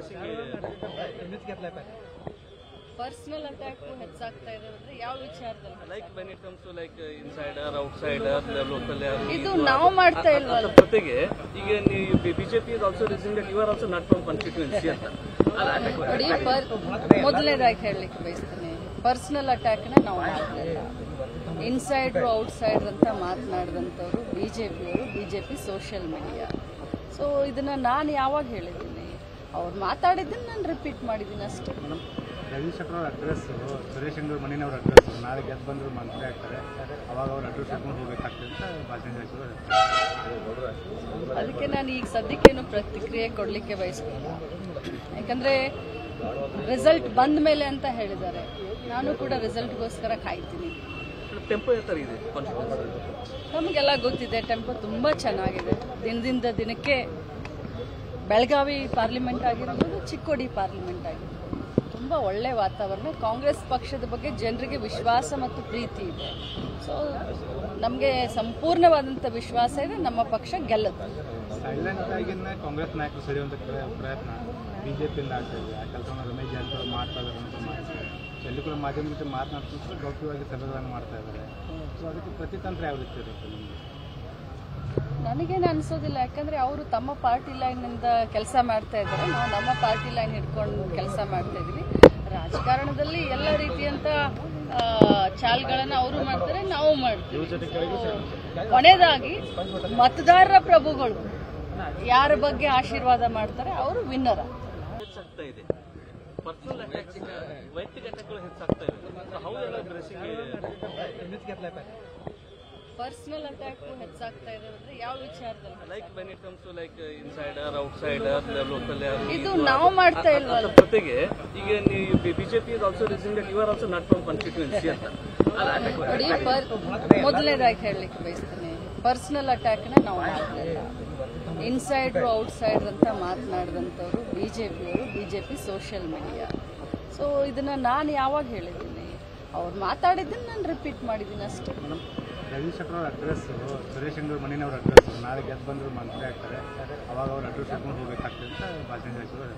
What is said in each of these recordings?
personal attack ಹೆಚ್ಚಾಗ್ತಾ ಇದೆ ಅಂದ್ರೆ ಯಾವ ವಿಚಾರದಲ್ಲಿ like when it comes to like insider outsider local ಇದು ನಾವು ಮಾಡ್ತಾ ಇಲ್ವಲ್ಲ ಜೊತೆಗೆ ಈಗ ನೀವು BJP is also raising that you are also not from constituency ಅಂತ ಅಲ್ಲ attack ನೋಡಿ ಪರ್ ಮೊದಲನೇದಾಗಿ ಹೇಳಲಿಕ್ಕೆ ಬಯಸ್ತೀನಿ ಪರ್ಸನಲ್ ಅಟ್ಯಾಕ್ನ ನಾವು ಮಾಡ್ತಾ ಇಲ್ಲ ಇನ್ಸೈಡ್ರು ಔಟ್ಸೈಡ್ರ್ ಅಂತ ಮಾತನಾಡಿದಂಥವ್ರು ಬಿ ಜೆ ಪಿಯವರು B J P social media so ಇದನ್ನು ನಾನು ಯಾವಾಗ ಹೇಳಿದ್ದೀನಿ ಅವ್ರು ಮಾತಾಡಿದ್ದನ್ನು ನಾನು ರಿಪೀಟ್ ಮಾಡಿದ್ದೀನಿ ಅಷ್ಟೇ ಜಗದೀಶ್ ಶೆಟ್ಟರ್ ಅವ್ರ ಅಡ್ರೆಸ್ ಸುರೇಶ್ ಅಂಗಡಿ ಮಣ್ಣಿನವ್ರ ಅಡ್ರೆಸ್ ನಾಳೆ ಗೆದ್ದು ಬಂದ್ರು ಮಂತ್ರಿ ಆಗ್ತಾರೆ ಅವಾಗ ಅವ್ರ ಅಡ್ರೆಸ್ ಹಾಕೊಂಡು ಹೋಗ್ಬೇಕಾಗ್ತದೆ ಅಂತ ಭಾಷಣ ಹೇಳ್ತಾರೆ ಅದಕ್ಕೆ ನಾನು ಈಗ ಸದ್ಯಕ್ಕೇನು ಪ್ರತಿಕ್ರಿಯೆ ಕೊಡಲಿಕ್ಕೆ ಬಯಸ್ತೀನಿ ಯಾಕಂದರೆ ರಿಸಲ್ಟ್ ಬಂದ ಮೇಲೆ ಅಂತ ಹೇಳಿದ್ದಾರೆ ನಾನು ಕೂಡ ರಿಸಲ್ಟ್ಗೋಸ್ಕರ ಕಾಯ್ತೀನಿ ಟೆಂಪೋ ಯಾವ ಥರ ಇದೆ ಕಾನ್ಸ್ಟಿಟ್ಯೂನ್ಸಿ ನಮಗೆಲ್ಲ ಗೊತ್ತಿದೆ ಟೆಂಪೋ ತುಂಬ ಚೆನ್ನಾಗಿದೆ ದಿನದಿಂದ ದಿನಕ್ಕೆ ಬೆಳಗಾವಿ ಪಾರ್ಲಿಮೆಂಟ್ ಆಗಿರ್ಬೋದು ಚಿಕ್ಕೋಡಿ ಪಾರ್ಲಿಮೆಂಟ್ ಆಗಿರ್ಬೋದು ತುಂಬ ಒಳ್ಳೆ ವಾತಾವರಣ ಕಾಂಗ್ರೆಸ್ ಪಕ್ಷದ ಬಗ್ಗೆ ಜನರಿಗೆ ವಿಶ್ವಾಸ ಮತ್ತು ಪ್ರೀತಿ ಇದೆ ಸೊ ನಮಗೆ ಸಂಪೂರ್ಣವಾದಂಥ ವಿಶ್ವಾಸ ಇದೆ ನಮ್ಮ ಪಕ್ಷ ಗೆಲ್ಲುತ್ತೆ ಸೈಲೆಂಟ್ ಆಗಿನ ಕಾಂಗ್ರೆಸ್ ನಾಯಕರು ಸೆಳೆಯುವಂಥ ಪ್ರ- ಪ್ರಯತ್ನ ಬಿ ಜೆ ಪಿಯಿಂದ ಆಗ್ತಾ ಇದೆ ಆ ಕೆಲಸವನ್ನು ರಮೇಶ್ ಜಾರಕಿಹೊಳಿ ಮಾಡ್ತಾ ಇದ್ದಾರೆ ಅಂತ ಮಾಡ್ತಾರೆ ಎಲ್ಲಿ ಕೂಡ ಮಾಧ್ಯಮ ಜೊತೆ ಮಾತನಾಡ್ತಿದ್ರು ಗೌಪ್ಯವಾಗಿ ಸಭೆಗಳನ್ನು ಮಾಡ್ತಾ ಇದ್ದಾರೆ ಸೊ ಅದಕ್ಕೆ ಪ್ರತಿತಂತ್ರ ಯಾವ ರೀತಿ ಇರುತ್ತೆ ನಿಮಗೆ ನನಗೇನು ಅನಿಸೋದಿಲ್ಲ ಯಾಕಂದರೆ ಅವರು ತಮ್ಮ ಪಾರ್ಟಿ ಲೈನಿಂದ ಕೆಲಸ ಮಾಡ್ತಾ ಇದ್ದಾರೆ ನಾವು ನಮ್ಮ ಪಾರ್ಟಿ ಲೈನ್ ಹಿಡ್ಕೊಂಡು ಕೆಲಸ ಮಾಡ್ತಾ ಇದ್ದೀವಿ ರಾಜಕಾರಣದಲ್ಲಿ ಎಲ್ಲ ರೀತಿಯಂಥ ಆ, ಚಾಲ್ಗಳನ್ನು ಅವರು ಮಾಡ್ತಾರೆ ನಾವು ಮಾಡ್ತೀವಿ So, ಕೊನೆಯದಾಗಿ ಮತದಾರರ ಪ್ರಭುಗಳು ಯಾರ ಬಗ್ಗೆ ಆಶೀರ್ವಾದ ಮಾಡ್ತಾರೆ ಅವರು ವಿನ್ನರ ಹೆಚ್ಚಾಗ್ತಾ ಇದೆ ಪರ್ಸನಲ್ ಅಟ್ಯಾಕ್ ವೈಯಕ್ತಿಕ ಅಟ್ಯಾಕ್ಗಳು ಹೆಚ್ಚಾಗ್ತಾ ಇದೆ ಸೊ ಹೌ ಎಲ್ಲ ಡ್ರೆಸ್ಸಿಂಗ್ ಪರ್ಸನಲ್ ಅಟ್ಯಾಕ್ ಹೆಚ್ಚಾಗ್ತಾ ಇದೆ ಅಂದ್ರೆ ಯಾವ ವಿಚಾರದಲ್ಲಿ like when it comes to like insider outsider local ಇದು ನಾವು ಮಾಡ್ತಾ ಇಲ್ವಲ್ಲ ಜೊತೆಗೆ ಈಗ ನೀವು BJP is also raising that you are also not from constituency ಅಂತ ಅಲ್ಲ attack ನೋಡಿ ಪರ್ ಮೊದಲನೇದಾಗಿ ಹೇಳಲಿಕ್ಕೆ ಬಯಸ್ತೀನಿ ಪರ್ಸನಲ್ ಅಟ್ಯಾಕ್ನ ನಾವು ಮಾಡ್ತಾ ಇಲ್ಲ ಇನ್ಸೈಡ್ರು ಔಟ್ಸೈಡ್ರ್ ಅಂತ ಮಾತನಾಡಿದಂಥವ್ರು ಬಿ ಜೆ ಪಿಯವರು B J P social media so ಇದನ್ನು ನಾನು ಯಾವಾಗ ಹೇಳಿದ್ದೀನಿ ಅವ್ರು ಮಾತಾಡಿದ್ದನ್ನು ನಾನು ರಿಪೀಟ್ ಮಾಡಿದ್ದೀನಿ ಅಷ್ಟೇ ಜಗದೀಶ್ ಶೆಟ್ಟರ್ ಅವ್ರ ಅಡ್ರೆಸ್ ಸುರೇಶ್ ಅಂಗಡಿ ಮಣ್ಣಿನವ್ರ ಅಡ್ರೆಸ್ ನಾಳೆ ಗೆದ್ದು ಬಂದ್ರು ಮಂತ್ರಿ ಆಗ್ತಾರೆ ಅವಾಗ ಅವ್ರ ಅಡ್ರೆಸ್ ಹಾಕೊಂಡು ಹೋಗ್ಬೇಕಾಗ್ತದೆ ಅಂತ ಭಾಷಣ ಹೇಳ್ತಾರೆ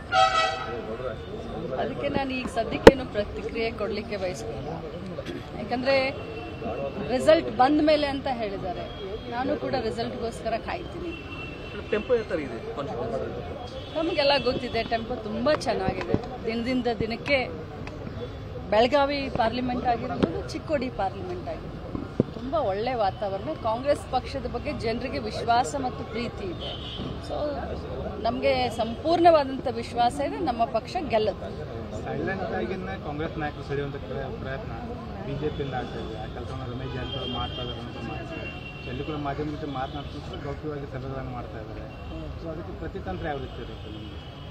ಅದಕ್ಕೆ ನಾನು ಈಗ ಸದ್ಯಕ್ಕೇನು ಪ್ರತಿಕ್ರಿಯೆ ಕೊಡಲಿಕ್ಕೆ ಬಯಸ್ತೀನಿ ಯಾಕಂದರೆ ರಿಸಲ್ಟ್ ಬಂದ ಮೇಲೆ ಅಂತ ಹೇಳಿದ್ದಾರೆ ನಾನು ಕೂಡ ರಿಸಲ್ಟ್ಗೋಸ್ಕರ ಕಾಯ್ತೀನಿ ಟೆಂಪೋ ಯಾವ ಥರ ಇದೆ ಕಾನ್ಸ್ಟಿಟ್ಯೂನ್ಸಿ ನಮಗೆಲ್ಲ ಗೊತ್ತಿದೆ ಟೆಂಪೋ ತುಂಬ ಚೆನ್ನಾಗಿದೆ ದಿನದಿಂದ ದಿನಕ್ಕೆ ಬೆಳಗಾವಿ ಪಾರ್ಲಿಮೆಂಟ್ ಆಗಿರ್ಬೋದು ಚಿಕ್ಕೋಡಿ ಪಾರ್ಲಿಮೆಂಟ್ ಆಗಿರ್ಬೋದು ತುಂಬ ಒಳ್ಳೆ ವಾತಾವರಣ ಕಾಂಗ್ರೆಸ್ ಪಕ್ಷದ ಬಗ್ಗೆ ಜನರಿಗೆ ವಿಶ್ವಾಸ ಮತ್ತು ಪ್ರೀತಿ ಇದೆ ಸೊ ನಮಗೆ ಸಂಪೂರ್ಣವಾದಂಥ ವಿಶ್ವಾಸ ಇದೆ ನಮ್ಮ ಪಕ್ಷ ಗೆಲ್ಲುತ್ತೆ ಸೈಲೆಂಟ್ ಆಗಿನ ಕಾಂಗ್ರೆಸ್ ನಾಯಕರು ಸೆಳೆಯುವಂಥ ಪ್ರ- ಪ್ರಯತ್ನ ಬಿ ಜೆ ಪಿಯಿಂದ ಆಗ್ತಾ ಇದೆ ಆ ಕೆಲಸವನ್ನು ರಮೇಶ್ ಜಾರಕಿಹೊಳಿ ಮಾಡ್ತಾ ಇದ್ದಾರೆ ಅಂತ ಮಾಡ್ತಾರೆ ಎಲ್ಲಿ ಕೂಡ ಮಾಧ್ಯಮ ಜೊತೆ ಮಾತನಾಡ್ತಿದ್ರು ಗೌಪ್ಯವಾಗಿ ಸಭೆಗಳನ್ನು ಮಾಡ್ತಾ ಇದ್ದಾರೆ ಸೊ ಅದಕ್ಕೆ ಪ್ರತಿತಂತ್ರ ಯಾವ ರೀತಿ ಇರುತ್ತೆ ನಿಮಗೆ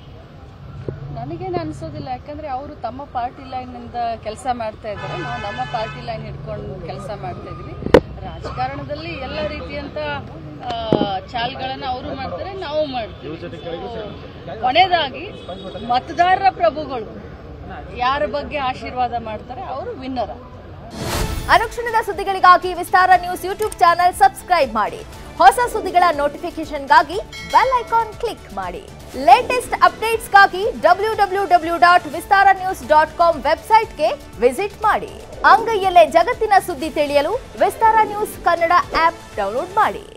ನನಗೇನು ಅನಿಸೋದಿಲ್ಲ ಯಾಕಂದರೆ ಅವರು ತಮ್ಮ ಪಾರ್ಟಿ ಲೈನಿಂದ ಕೆಲಸ ಮಾಡ್ತಾ ಇದ್ದಾರೆ ನಾವು ನಮ್ಮ ಪಾರ್ಟಿ ಲೈನ್ ಹಿಡ್ಕೊಂಡು ಕೆಲಸ ಮಾಡ್ತಾ ಇದ್ದೀವಿ ರಾಜಕಾರಣದಲ್ಲಿ ಎಲ್ಲ ರೀತಿಯಂಥ ಆ, ಚಾಲ್ಗಳನ್ನು ಅವರು ಮಾಡ್ತಾರೆ ನಾವು ಮಾಡ್ತೀವಿ So, ಕೊನೆಯದಾಗಿ ಮತದಾರರ ಪ್ರಭುಗಳು ಯಾರ ಬಗ್ಗೆ ಆಶೀರ್ವಾದ ಮಾಡ್ತಾರೆ ಅವರು ವಿನ್ನರ ಅನುಕ್ಷಣದ ಸುದ್ದಿಗಳಿಗಾಗಿ Vistara news YouTube channel subscribe ಮಾಡಿ ಹೊಸ ಸುದ್ದಿಗಳ ನೋಟಿಫಿಕೇಶನ್ಗಾಗಿ ಬೆಲ್ ಐಕಾನ್ ಕ್ಲಿಕ್ ಮಾಡಿ ಲೇಟೆಸ್ಟ್ ಅಪ್ಡೇಟ್ಸ್ಗಾಗಿ W W W dot Vistara news dot com ವೆಬ್ಸೈಟ್ಗೆ ವಿಸಿಟ್ ಮಾಡಿ ಅಂಗೈಯಲ್ಲೇ ಜಗತ್ತಿನ ಸುದ್ದಿ ತಿಳಿಯಲು Vistara news Kannada app download ಮಾಡಿ